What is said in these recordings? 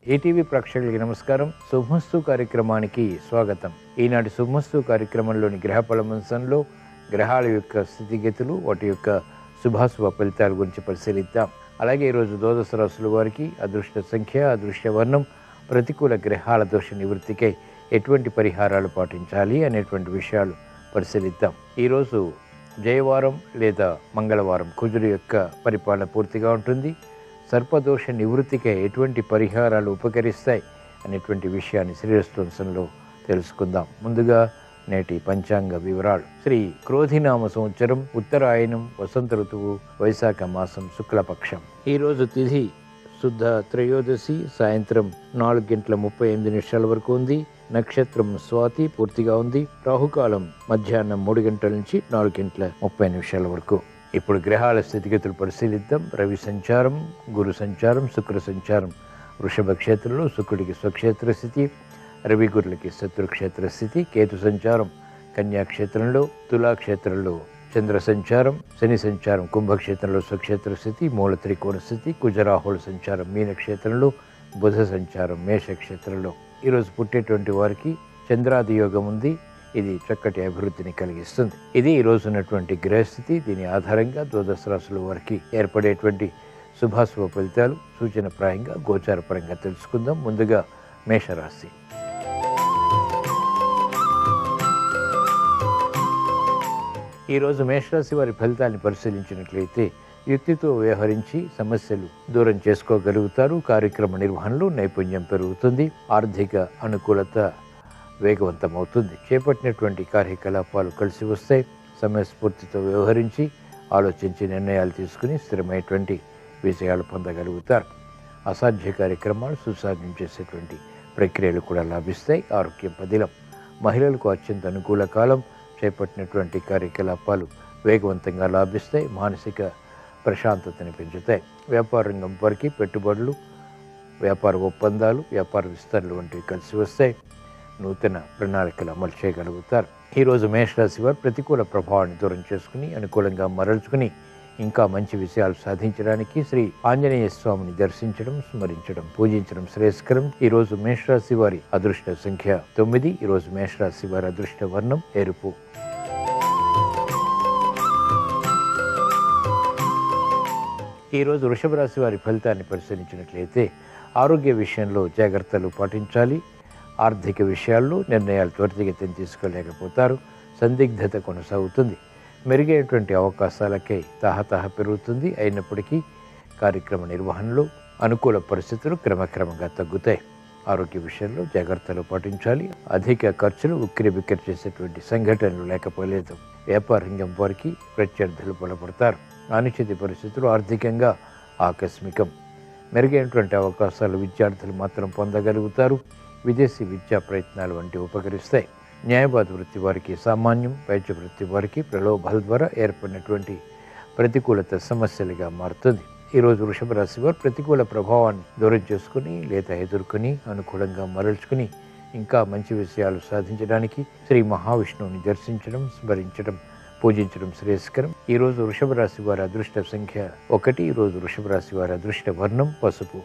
ETV ప్రేక్షకులకి నమస్కారం శుభమస్తు కార్యక్రమానికి స్వాగతం ఈనాటి శుభమస్తు కార్యక్రమంలోని గ్రహ పలమంశంలో గ్రహాల యొక్క స్థితిగతులు వాటి యొక్క శుభాశుభ ఫలితాల గురించి పరిశీలిద్దాం అలాగే ఈరోజు ద్వాదశ రాశుల వారికి అదృష్ట సంఖ్య అదృష్ట వర్ణం ప్రతికూల గ్రహాల దోష నివృత్తికై ఎటువంటి పరిహారాలు పాటించాలి అనేటువంటి విషయాలు పరిశీలిద్దాం ఈరోజు జయవారం లేదా మంగళవారం కుజుడు యొక్క పరిపాలన పూర్తిగా ఉంటుంది సర్పదోష నివృత్తికై ఎటువంటి పరిహారాలు ఉపకరిస్తాయి అనేటువంటి విషయాన్ని శ్రీరస్తోంసంలో తెలుసుకుందాం ముందుగా నేటి పంచాంగ వివరాలు శ్రీ క్రోధినామ సంవత్సరం ఉత్తరాయణం వసంత ఋతువు వైశాఖ మాసం శుక్లపక్షం ఈరోజు తిథి శుద్ధ త్రయోదశి సాయంత్రం నాలుగు గంటల ముప్పై ఎనిమిది నిమిషాల వరకు ఉంది నక్షత్రం స్వాతి పూర్తిగా ఉంది రాహుకాలం మధ్యాహ్నం మూడు గంటల నుంచి నాలుగు గంటల ముప్పై నిమిషాల వరకు ఇప్పుడు గ్రహాల స్థితిగతులు పరిశీలిద్దాం రవి సంచారం గురు సంచారం శుక్ర సంచారం వృషభ క్షేత్రంలో శుక్రుడికి స్వక్షేత్ర స్థితి రవి గురులకి శత్రుక్షేత్ర స్థితి కేతు సంచారం కన్యా క్షేత్రంలో తులా క్షేత్రంలో చంద్ర సంచారం శని సంచారం కుంభక్షేత్రంలో స్వక్షేత్ర స్థితి మూల త్రికోణ స్థితి కుజరాహుల సంచారం మీన క్షేత్రంలో బుధ సంచారం మేష క్షేత్రంలో ఈరోజు పుట్టేటువంటి వారికి చంద్రాది యోగం ఉంది ఇది చక్కటి అభివృద్ధిని కలిగిస్తుంది ఇది ఈ రోజు ఉన్నటువంటి గ్రహస్థితి దీని ఆధారంగా ద్వాదశ రాశుల వారికి ఏర్పడేటువంటి శుభాశుభ ఫలితాలు సూచనప్రాయంగా గోచారపరంగా తెలుసుకుందాం ముందుగా మేషరాశి ఈరోజు మేషరాశి వారి ఫలితాన్ని పరిశీలించినట్లయితే యుక్తితో వ్యవహరించి సమస్యలు దూరం చేసుకోగలుగుతారు కార్యక్రమ నిర్వహణలో నైపుణ్యం పెరుగుతుంది ఆర్థిక అనుకూలత వేగవంతమవుతుంది చేపట్టినటువంటి కార్యకలాపాలు కలిసి వస్తాయి సమయస్ఫూర్తితో వ్యవహరించి ఆలోచించి నిర్ణయాలు తీసుకుని స్థిరమైనటువంటి విజయాలు పొందగలుగుతారు అసాధ్య కార్యక్రమాలు సుసాధ్యం చేసేటువంటి ప్రక్రియలు కూడా లాభిస్తాయి ఆరోగ్యం పదిలం మహిళలకు అత్యంత అనుకూల కాలం చేపట్టినటువంటి కార్యకలాపాలు వేగవంతంగా లాభిస్తాయి మానసిక ప్రశాంతతని పెంచుతాయి వ్యాపార రంగం వారికి పెట్టుబడులు వ్యాపార ఒప్పందాలు వ్యాపార విస్తరణలు వంటివి కలిసి వస్తాయి నూతన ప్రణాళికలు అమలు చేయగలుగుతారు ఈరోజు మేషరాశి వారు ప్రతికూల ప్రభావాన్ని దూరం చేసుకుని అనుకూలంగా మరల్చుకుని ఇంకా మంచి విషయాలు సాధించడానికి శ్రీ ఆంజనేయ స్వామిని దర్శించడం స్మరించడం పూజించడం శ్రేయస్కరం ఈ రోజు మేషరాశి వారి అదృష్ట సంఖ్య తొమ్మిది ఈ రోజు మేషరాశి వారి అదృష్ట వర్ణం ఎరుపు ఈరోజు వృషభ రాశి వారి ఫలితాన్ని పరిశీలించినట్లయితే ఆరోగ్య విషయంలో జాగ్రత్తలు పాటించాలి ఆర్థిక విషయాల్లో నిర్ణయాలు త్వరితగతిని తీసుకోలేకపోతారు సందిగ్ధత కొనసాగుతుంది మెరుగైనటువంటి అవకాశాలకై తహతహ పెరుగుతుంది అయినప్పటికీ కార్యక్రమ నిర్వహణలో అనుకూల పరిస్థితులు క్రమక్రమంగా తగ్గుతాయి ఆరోగ్య విషయంలో జాగ్రత్తలు పాటించాలి అధిక ఖర్చులు ఉక్కిరి బిక్కిరి చేసేటువంటి సంఘటనలు లేకపోలేదు వ్యాపార రంగం వారికి ప్రత్యర్థులు బలపడతారు అనిశ్చిత పరిస్థితులు ఆర్థికంగా ఆకస్మికం మెరుగైనటువంటి అవకాశాలు విద్యార్థులు మాత్రం పొందగలుగుతారు విదేశీ విద్యా ప్రయత్నాలు వంటి ఉపకరిస్తాయి న్యాయవాద వృత్తి వారికి సామాన్యం వైద్య వృత్తి వారికి ప్రలోభాల ద్వారా ఏర్పడినటువంటి ప్రతికూలత సమస్యలుగా మారుతుంది ఈరోజు వృషభ రాశి వారు ప్రతికూల ప్రభావాన్ని దూరం చేసుకుని లేదా ఎదుర్కొని అనుకూలంగా మరల్చుకుని ఇంకా మంచి విషయాలు సాధించడానికి శ్రీ మహావిష్ణువుని దర్శించడం స్మరించడం పూజించడం శ్రేయస్కరం ఈరోజు వృషభ రాశి వారి అదృష్ట సంఖ్య ఒకటి ఈరోజు వృషభ రాశి వారి అదృష్ట వర్ణం పసుపు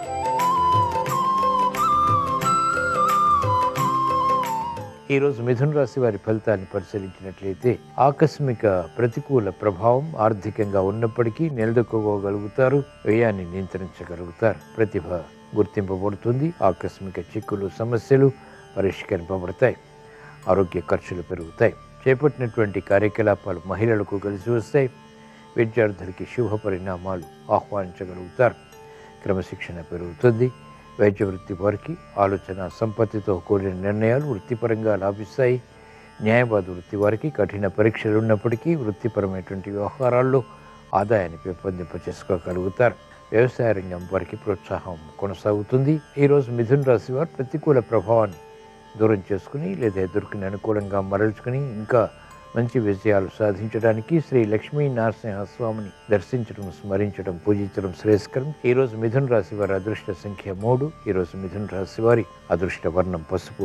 ఈరోజు మిథున రాశి వారి ఫలితాన్ని పరిశీలించినట్లయితే ఆకస్మిక ప్రతికూల ప్రభావం ఆర్థికంగా ఉన్నప్పటికీ నిలదొక్కుకోగలుగుతారు వ్యయాన్ని నియంత్రించగలుగుతారు ప్రతిభ గుర్తింపబడుతుంది ఆకస్మిక చిక్కులు సమస్యలు పరిష్కరింపబడతాయి ఆరోగ్య ఖర్చులు పెరుగుతాయి చేపట్టినటువంటి కార్యకలాపాలు మహిళలకు కలిసి వస్తాయి విద్యార్థులకి శుభ పరిణామాలు ఆహ్వానించగలుగుతారు క్రమశిక్షణ పెరుగుతుంది వైద్య వృత్తి వారికి ఆలోచన సంపత్తితో కూడిన నిర్ణయాలు వృత్తిపరంగా లాభిస్తాయి న్యాయవాద వృత్తి వారికి కఠిన పరీక్షలు ఉన్నప్పటికీ వృత్తిపరమైనటువంటి వ్యవహారాల్లో ఆదాయాన్ని పెంపొందింప చేసుకోగలుగుతారు వ్యవసాయ రంగం వారికి ప్రోత్సాహం కొనసాగుతుంది ఈరోజు మిథున రాశి వారు ప్రతికూల ప్రభావాన్ని దూరం చేసుకుని లేదా ఎదుర్కొని అనుకూలంగా మరల్చుకుని ఇంకా మంచి విజయాలు సాధించడానికి శ్రీ లక్ష్మీ నరసింహస్వామిని దర్శించడం స్మరించడం పూజించడం శ్రేయస్కరం ఈ రోజు మిథున రాశి వారి అదృష్ట సంఖ్య మూడు ఈ రోజు మిథున రాశి వారి అదృష్ట వర్ణం పసుపు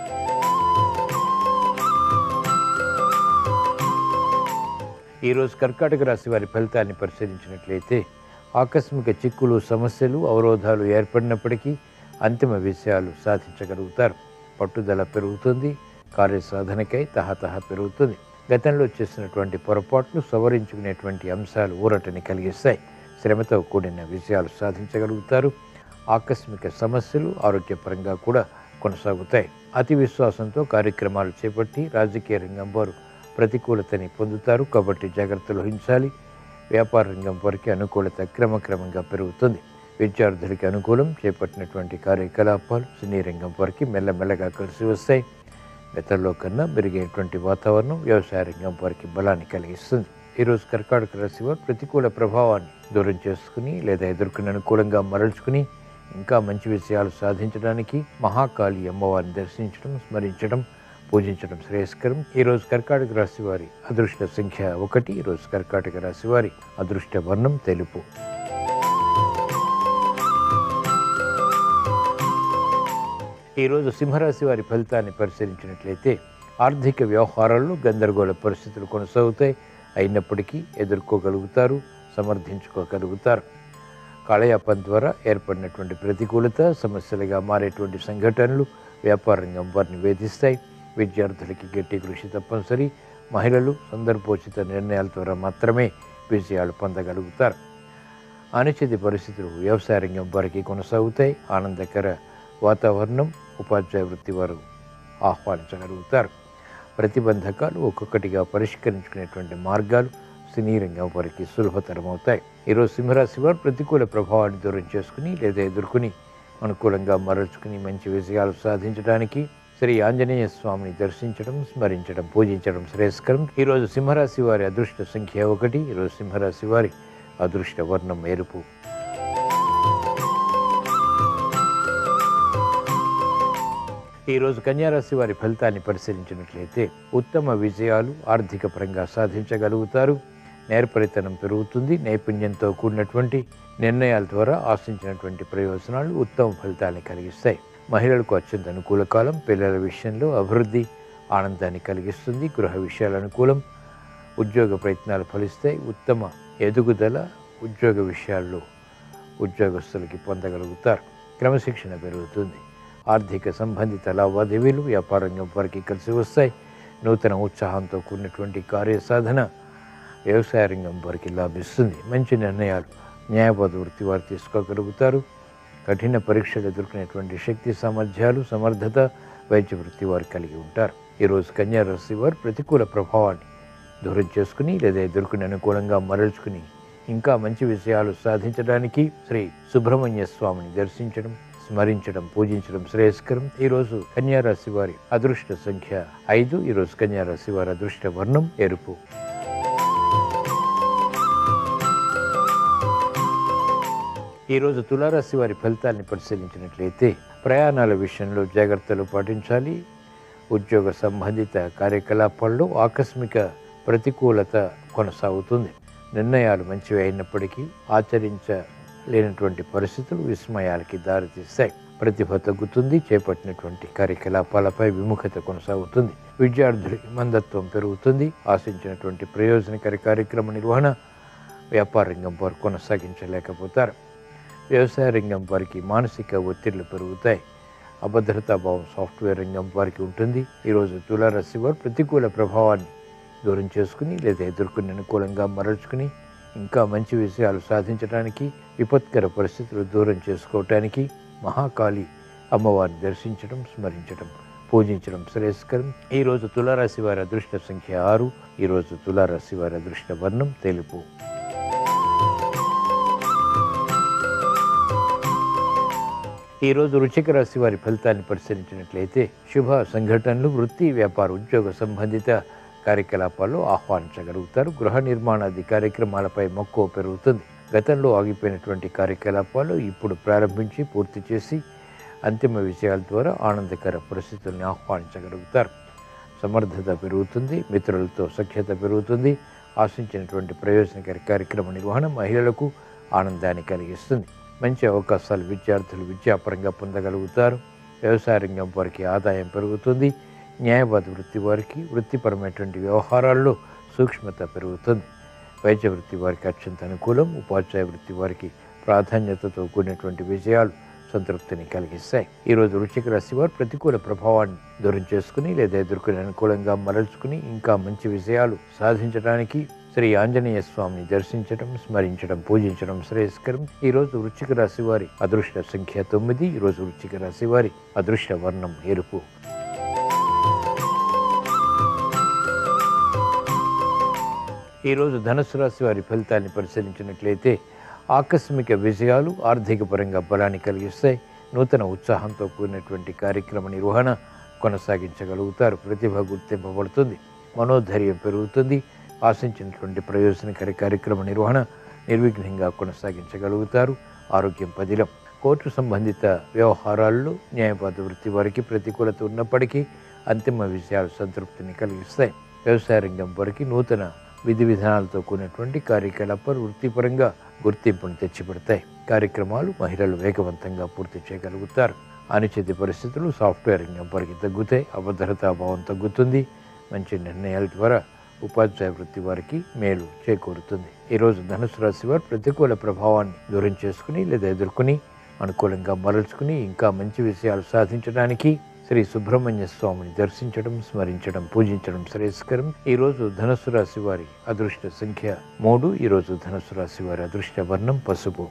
ఈరోజు కర్కాటక రాశి వారి ఫలితాన్ని పరిశీలించినట్లయితే ఆకస్మిక చిక్కులు సమస్యలు అవరోధాలు ఏర్పడినప్పటికీ అంతిమ విషయాలు సాధించగలుగుతారు పట్టుదల పెరుగుతుంది కార్యసాధనకై తహతహ పెరుగుతుంది గతంలో చేసినటువంటి పొరపాట్లు సవరించుకునేటువంటి అంశాలు ఊరటని కలిగిస్తాయి శ్రమతో కూడిన విజయాలు సాధించగలుగుతారు ఆకస్మిక సమస్యలు ఆరోగ్యపరంగా కూడా కొనసాగుతాయి అతి విశ్వాసంతో కార్యక్రమాలు చేపట్టి రాజకీయ రంగం వారు ప్రతికూలతని పొందుతారు కాబట్టి జాగ్రత్తలు వహించాలి వ్యాపార రంగం వారికి అనుకూలత క్రమక్రమంగా పెరుగుతుంది విద్యార్థులకి అనుకూలం చేపట్టినటువంటి కార్యకలాపాలు సినీ రంగం వారికి మెల్లమెల్లగా కలిసి వస్తాయి గతంలో కన్నా మెరుగైనటువంటి వాతావరణం వ్యవసాయ రంగం వారికి బలాన్ని కలిగిస్తుంది ఈరోజు కర్కాటక రాశి వారు ప్రతికూల ప్రభావాన్ని దూరం చేసుకుని లేదా ఎదుర్కొని అనుకూలంగా మరల్చుకుని ఇంకా మంచి విషయాలు సాధించడానికి మహాకాళి అమ్మవారిని దర్శించడం స్మరించడం పూజించడం శ్రేయస్కరం ఈరోజు కర్కాటక రాశి వారి అదృష్ట సంఖ్య ఒకటి ఈరోజు కర్కాటక రాశి వారి అదృష్ట వర్ణం తెలుపు ఈరోజు సింహరాశి వారి ఫలితాన్ని పరిశీలించినట్లయితే ఆర్థిక వ్యవహారాల్లో గందరగోళ పరిస్థితులు కొనసాగుతాయి అయినప్పటికీ ఎదుర్కోగలుగుతారు సమర్థించుకోగలుగుతారు కాలయాపన ద్వారా ఏర్పడినటువంటి ప్రతికూలత సమస్యలుగా మారేటువంటి సంఘటనలు వ్యాపార రంగం వారిని వేధిస్తాయి విద్యార్థులకి గట్టి కృషి తప్పనిసరి మహిళలు సందర్భోచిత నిర్ణయాల ద్వారా మాత్రమే విజయాలు పొందగలుగుతారు అనిశ్చిత పరిస్థితులు వ్యవసాయ రంగం వారికి కొనసాగుతాయి ఆనందకర వాతావరణం ఉపాధ్యాయ వృత్తి వారు ఆహ్వానించగలుగుతారు ప్రతిబంధకాలు ఒక్కొక్కటిగా పరిష్కరించుకునేటువంటి మార్గాలు సినీ రంగం వారికి సులభతరమవుతాయి ఈరోజు సింహరాశి వారు ప్రతికూల ప్రభావాన్ని దూరం చేసుకుని లేదా ఎదుర్కొని అనుకూలంగా మరల్చుకుని మంచి విజయాలు సాధించడానికి శ్రీ ఆంజనేయ స్వామిని దర్శించడం స్మరించడం పూజించడం శ్రేయస్కరం ఈరోజు సింహరాశి వారి అదృష్ట సంఖ్య ఒకటి ఈరోజు సింహరాశి వారి అదృష్ట వర్ణం ఎరుపు ఈరోజు కన్యారాశి వారి ఫలితాన్ని పరిశీలించినట్లయితే ఉత్తమ విజయాలు ఆర్థిక పరంగా సాధించగలుగుతారు నేర్పరితనం పెరుగుతుంది నైపుణ్యంతో కూడినటువంటి నిర్ణయాల ద్వారా ఆశించినటువంటి ప్రయోజనాలు ఉత్తమ ఫలితాన్ని కలిగిస్తాయి మహిళలకు అత్యంత అనుకూల కాలం పిల్లల విషయంలో అభివృద్ధి ఆనందాన్ని కలిగిస్తుంది గృహ విషయాల అనుకూలం ఉద్యోగ ప్రయత్నాలు ఫలిస్తాయి ఉత్తమ ఎదుగుదల ఉద్యోగ విషయాల్లో ఉద్యోగస్తులకి పొందగలుగుతారు క్రమశిక్షణ పెరుగుతుంది ఆర్థిక సంబంధిత లావాదేవీలు వ్యాపార రంగం వారికి కలిసి వస్తాయి నూతన ఉత్సాహంతో కూడినటువంటి కార్యసాధన వ్యవసాయ రంగం వారికి లాభిస్తుంది మంచి నిర్ణయాలు న్యాయవాద వృత్తి వారు తీసుకోగలుగుతారు కఠిన పరీక్షలు ఎదుర్కొనేటువంటి శక్తి సామర్థ్యాలు సమర్థత వైద్య వృత్తి వారు కలిగి ఉంటారు ఈరోజు కన్యా రాశి వారు ప్రతికూల ప్రభావాన్ని దూరం చేసుకుని లేదా ఎదుర్కొని అనుకూలంగా మరల్చుకుని ఇంకా మంచి విషయాలు సాధించడానికి శ్రీ సుబ్రహ్మణ్య స్వామిని దర్శించడం స్మరించడం పూజించడం శ్రేయస్కరం ఈరోజు కన్యారాశి వారి అదృష్ట సంఖ్య ఐదు ఈరోజు కన్యారాశి వారి అదృష్ట వర్ణం ఎరుపు ఈరోజు తులారాశి వారి ఫలితాన్ని పరిశీలించినట్లయితే ప్రయాణాల విషయంలో జాగ్రత్తలు పాటించాలి ఉద్యోగ సంబంధిత కార్యకలాపాల్లో ఆకస్మిక ప్రతికూలత కొనసాగుతుంది నిర్ణయాలు మంచివి అయినప్పటికీ ఆచరించలేనటువంటి పరిస్థితులు విస్మయాలకి దారితీస్తాయి ప్రతిభ తగ్గుతుంది చేపట్టినటువంటి కార్యకలాపాలపై విముఖత కొనసాగుతుంది విద్యార్థులకి మందత్వం పెరుగుతుంది ఆశించినటువంటి ప్రయోజనకర కార్యక్రమ నిర్వహణ వ్యాపార రంగం వారు కొనసాగించలేకపోతారు వ్యవసాయ రంగం వారికి మానసిక ఒత్తిళ్లు పెరుగుతాయి అభద్రతా భావం సాఫ్ట్వేర్ రంగం వారికి ఉంటుంది ఈరోజు తులారాశి వారు ప్రతికూల ప్రభావాన్ని దూరం చేసుకుని లేదా ఎదుర్కొని అనుకూలంగా మరల్చుకుని ఇంకా మంచి విషయాలు సాధించడానికి విపత్కర పరిస్థితులు దూరం చేసుకోవటానికి మహాకాళి అమ్మవారిని దర్శించడం స్మరించడం పూజించడం శ్రేయస్కరం ఈరోజు తులారాశి వారి అదృష్ట సంఖ్య ఆరు ఈరోజు తులారాశి వారి అదృష్ట వర్ణం తెలుపు ఈరోజు వృశ్చిక రాశి వారి ఫలితాన్ని పరిశీలించినట్లయితే శుభ సంఘటనలు వృత్తి వ్యాపార ఉద్యోగ సంబంధిత కార్యకలాపాల్లో ఆహ్వానించగలుగుతారు గృహ నిర్మాణాది కార్యక్రమాలపై మక్కువ పెరుగుతుంది గతంలో ఆగిపోయినటువంటి కార్యకలాపాలు ఇప్పుడు ప్రారంభించి పూర్తి చేసి అంతిమ విజయాల ద్వారా ఆనందకర పరిస్థితుల్ని ఆహ్వానించగలుగుతారు సమర్థత పెరుగుతుంది మిత్రులతో సఖ్యత పెరుగుతుంది ఆశించినటువంటి ప్రయోజనకర కార్యక్రమ నిర్వహణ మహిళలకు ఆనందాన్ని కలిగిస్తుంది మంచి అవకాశాలు విద్యార్థులు విద్యాపరంగా పొందగలుగుతారు వ్యవసాయ రంగం వారికి ఆదాయం పెరుగుతుంది న్యాయవాద వృత్తి వారికి వృత్తిపరమైనటువంటి వ్యవహారాల్లో సూక్ష్మత పెరుగుతుంది వైద్య వృత్తి వారికి అత్యంత అనుకూలం ఉపాధ్యాయ వృత్తి వారికి ప్రాధాన్యతతో కూడినటువంటి విజయాలు సంతృప్తిని కలిగిస్తాయి ఈ రోజు వృశ్చిక రాశి వారు ప్రతికూల ప్రభావాన్ని దూరం చేసుకుని లేదా ఎదుర్కొని అనుకూలంగా మరల్చుకుని ఇంకా మంచి విజయాలు సాధించడానికి శ్రీ ఆంజనేయ స్వామిని దర్శించడం స్మరించడం పూజించడం శ్రేయస్కరం ఈ రోజు వృశ్చిక రాశి వారి అదృష్ట సంఖ్య తొమ్మిది ఈ రోజు వృశ్చిక రాశి వారి అదృష్ట వర్ణం ఎరుపు ఈరోజు ధనుసు రాశి వారి ఫలితాన్ని పరిశీలించినట్లయితే ఆకస్మిక విజయాలు ఆర్థిక పరంగా బలాన్ని కలిగిస్తాయి నూతన ఉత్సాహంతో కూడినటువంటి కార్యక్రమ నిర్వహణ కొనసాగించగలుగుతారు ప్రతిభ గుర్తింపబడుతుంది మనోధైర్యం పెరుగుతుంది ఆశించినటువంటి ప్రయోజనకర కార్యక్రమ నిర్వహణ నిర్విఘ్నంగా కొనసాగించగలుగుతారు ఆరోగ్యం పదిలం కోర్టు సంబంధిత వ్యవహారాల్లో న్యాయవాద వృత్తి వారికి ప్రతికూలత ఉన్నప్పటికీ అంతిమ విజయాలు సంతృప్తిని కలిగిస్తాయి వ్యవసాయ రంగం వారికి నూతన విధి విధానాలతో కూడినటువంటి కార్యకలాపాలు వృత్తిపరంగా గుర్తింపును తెచ్చిపెడతాయి కార్యక్రమాలు మహిళలు వేగవంతంగా పూర్తి చేయగలుగుతారు అనిశ్చిత పరిస్థితులు సాఫ్ట్వేర్ రంగం వారికి తగ్గుతాయి అభద్రతా భావం తగ్గుతుంది మంచి నిర్ణయాల ద్వారా ఉపాధ్యాయ వృత్తి వారికి మేలు చేకూరుతుంది ఈరోజు ధనుసు రాశి వారు ప్రతికూల ప్రభావాన్ని దూరం చేసుకుని లేదా ఎదుర్కొని అనుకూలంగా మరల్చుకుని ఇంకా మంచి విషయాలు సాధించడానికి శ్రీ సుబ్రహ్మణ్య స్వామిని దర్శించడం స్మరించడం పూజించడం శ్రేయస్కరం ఈ రోజు ధనుసు రాశి వారి అదృష్ట సంఖ్య మూడు ఈ రోజు ధనుసు రాశి వారి అదృష్ట వర్ణం పసుపు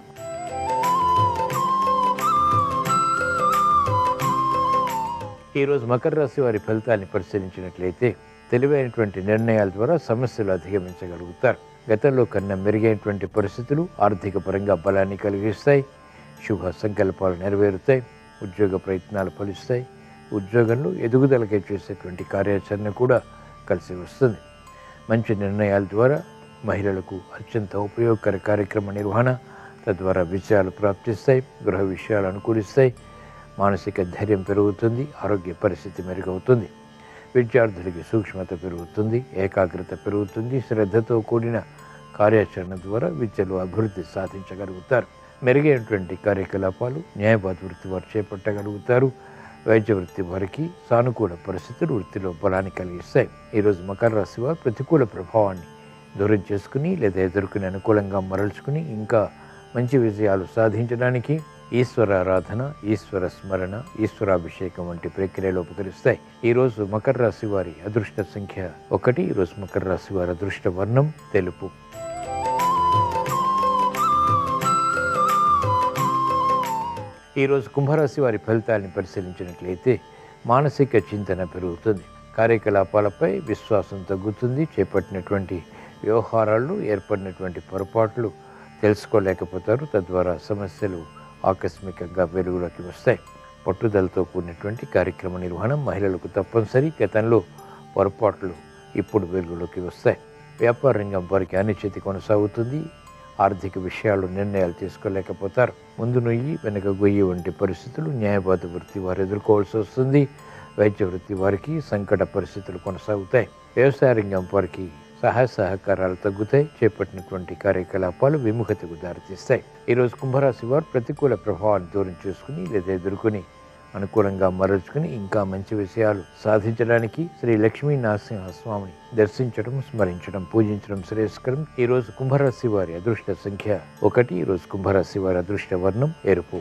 ఈరోజు మకర రాశి వారి ఫలితాన్ని పరిశీలించినట్లయితే తెలివైనటువంటి నిర్ణయాల ద్వారా సమస్యలు అధిగమించగలుగుతారు గతంలో కన్నా మెరుగైనటువంటి పరిస్థితులు ఆర్థిక పరంగా బలాన్ని కలిగిస్తాయి శుభ సంకల్పాలు నెరవేరుతాయి ఉద్యోగ ప్రయత్నాలు ఫలిస్తాయి ఉద్యోగంలో ఎదుగుదలకై చేసేటువంటి కార్యాచరణ కూడా కలిసి వస్తుంది మంచి నిర్ణయాల ద్వారా మహిళలకు అత్యంత ఉపయోగకర కార్యక్రమ నిర్వహణ తద్వారా విజయాలు ప్రాప్తిస్తాయి గృహ విషయాలు అనుకూలిస్తాయి మానసిక ధైర్యం పెరుగుతుంది ఆరోగ్య పరిస్థితి మెరుగవుతుంది విద్యార్థులకి సూక్ష్మత పెరుగుతుంది ఏకాగ్రత పెరుగుతుంది శ్రద్ధతో కూడిన కార్యాచరణ ద్వారా విద్యలో అభివృద్ధి సాధించగలుగుతారు మెరుగైనటువంటి కార్యకలాపాలు న్యాయవాద వృత్తి వారు చేపట్టగలుగుతారు వైద్య వృత్తి వారికి సానుకూల పరిస్థితులు వృత్తిలో బలాన్ని కలిగిస్తాయి ఈరోజు మకర రాశి వారు ప్రతికూల ప్రభావాన్ని దూరం చేసుకుని లేదా ఎదుర్కొని అనుకూలంగా మరల్చుకుని ఇంకా మంచి విజయాలు సాధించడానికి ఈశ్వర ఆరాధన ఈశ్వర స్మరణ ఈశ్వరాభిషేకం వంటి ప్రక్రియలు ఉపకరిస్తాయి ఈరోజు మకర రాశి వారి అదృష్ట సంఖ్య ఒకటి ఈరోజు మకర రాశి వారి అదృష్ట వర్ణం తెలుపు ఈరోజు కుంభరాశి వారి ఫలితాన్ని పరిశీలించినట్లయితే మానసిక చింతన పెరుగుతుంది కార్యకలాపాలపై విశ్వాసం తగ్గుతుంది చేపట్టినటువంటి వ్యవహారాల్లో ఏర్పడినటువంటి పొరపాట్లు తెలుసుకోలేకపోతారు తద్వారా సమస్యలు ఆకస్మికంగా వెలుగులోకి వస్తాయి పట్టుదలతో కూడినటువంటి కార్యక్రమ నిర్వహణ మహిళలకు తప్పనిసరి గతంలో పొరపాట్లు ఇప్పుడు వెలుగులోకి వస్తాయి వ్యాపార రంగం వారికి అనిశ్చితి కొనసాగుతుంది ఆర్థిక విషయాలు నిర్ణయాలు తీసుకోలేకపోతారు ముందు నొయ్యి వెనుక గొయ్యి వంటి పరిస్థితులు న్యాయవాద వృత్తి వారు ఎదుర్కోవాల్సి వస్తుంది వైద్య వృత్తి వారికి సంకట పరిస్థితులు కొనసాగుతాయి వ్యవసాయ రంగం వారికి సహాయ సహకారాలు తగ్గుతాయి చేపట్టినటువంటి కార్యకలాపాలు విముఖతకు దారితీస్తాయి ఈరోజు కుంభరాశి వారు ప్రతికూల ప్రభావాన్ని దూరం చేసుకుని లేదా ఎదుర్కొని అనుకూలంగా మరల్చుకుని ఇంకా మంచి విషయాలు సాధించడానికి శ్రీ లక్ష్మీ నరసింహస్వామిని దర్శించడం స్మరించడం పూజించడం శ్రేయస్కరం ఈ రోజు కుంభరాశి వారి అదృష్ట సంఖ్య ఒకటి ఈ రోజు కుంభరాశి వారి అదృష్ట వర్ణం ఎరుపు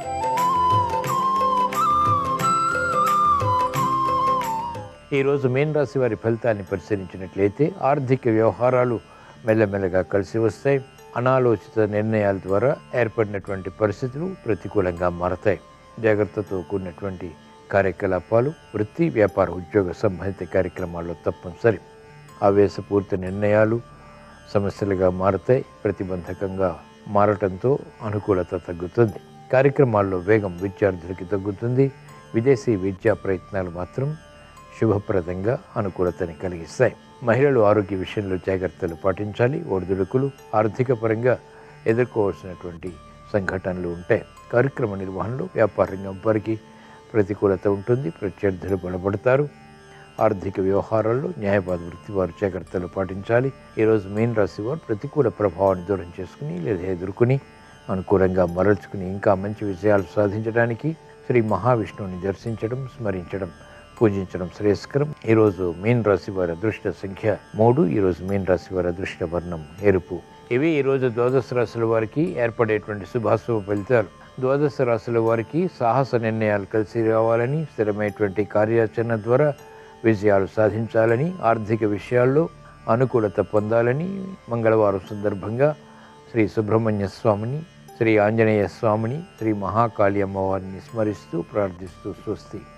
ఈ రోజు మీన రాశి వారి ఫలితాన్ని పరిశీలించినట్లయితే ఆర్థిక వ్యవహారాలు మెల్లమెల్లగా కలిసి వస్తాయి అనాలోచిత నిర్ణయాల ద్వారా ఏర్పడినటువంటి పరిస్థితులు ప్రతికూలంగా మారతాయి జాగ్రత్తతో కూడినటువంటి కార్యకలాపాలు వృత్తి వ్యాపార ఉద్యోగ సంబంధిత కార్యక్రమాల్లో తప్పనిసరి ఆవేశపూరిత నిర్ణయాలు సమస్యలుగా మారతాయి ప్రతిబంధకంగా మారటంతో అనుకూలత తగ్గుతుంది కార్యక్రమాల్లో వేగం విద్యార్థులకి తగ్గుతుంది విదేశీ విద్యా ప్రయత్నాలు మాత్రం శుభప్రదంగా అనుకూలతని కలిగిస్తాయి మహిళలు ఆరోగ్య విషయంలో జాగ్రత్తలు పాటించాలి ఒడిదుడుకులు ఆర్థిక పరంగా ఎదుర్కోవాల్సినటువంటి సంఘటనలు ఉంటాయి కార్యక్రమ నిర్వహణలో వ్యాపార రంగం వారికి ప్రతికూలత ఉంటుంది ప్రత్యర్థులు బలపడతారు ఆర్థిక వ్యవహారాల్లో న్యాయవాద వృత్తి వారు జాగ్రత్తలు పాటించాలి ఈరోజు మీన రాశి వారు ప్రతికూల ప్రభావాన్ని దూరం చేసుకుని లేదా ఎదుర్కొని అనుకూలంగా మరల్చుకుని ఇంకా మంచి విజయాలు సాధించడానికి శ్రీ మహావిష్ణువుని దర్శించడం స్మరించడం పూజించడం శ్రేయస్కరం ఈరోజు మీన రాశి వారి అదృష్ట సంఖ్య మూడు ఈరోజు మీన రాశి వారి అదృష్ట వర్ణం ఎరుపు ఇవి ఈరోజు ద్వాదశ రాశుల వారికి ఏర్పడేటువంటి శుభాశుభ ఫలితాలు ద్వాదశ రాశుల వారికి సాహస నిర్ణయాలు కలిసి రావాలని స్థిరమైనటువంటి కార్యాచరణ ద్వారా విజయాలు సాధించాలని ఆర్థిక విషయాల్లో అనుకూలత పొందాలని మంగళవారం సందర్భంగా శ్రీ సుబ్రహ్మణ్య స్వామిని శ్రీ ఆంజనేయ స్వామిని శ్రీ మహాకాళి అమ్మవారిని స్మరిస్తూ ప్రార్థిస్తూ స్వస్తి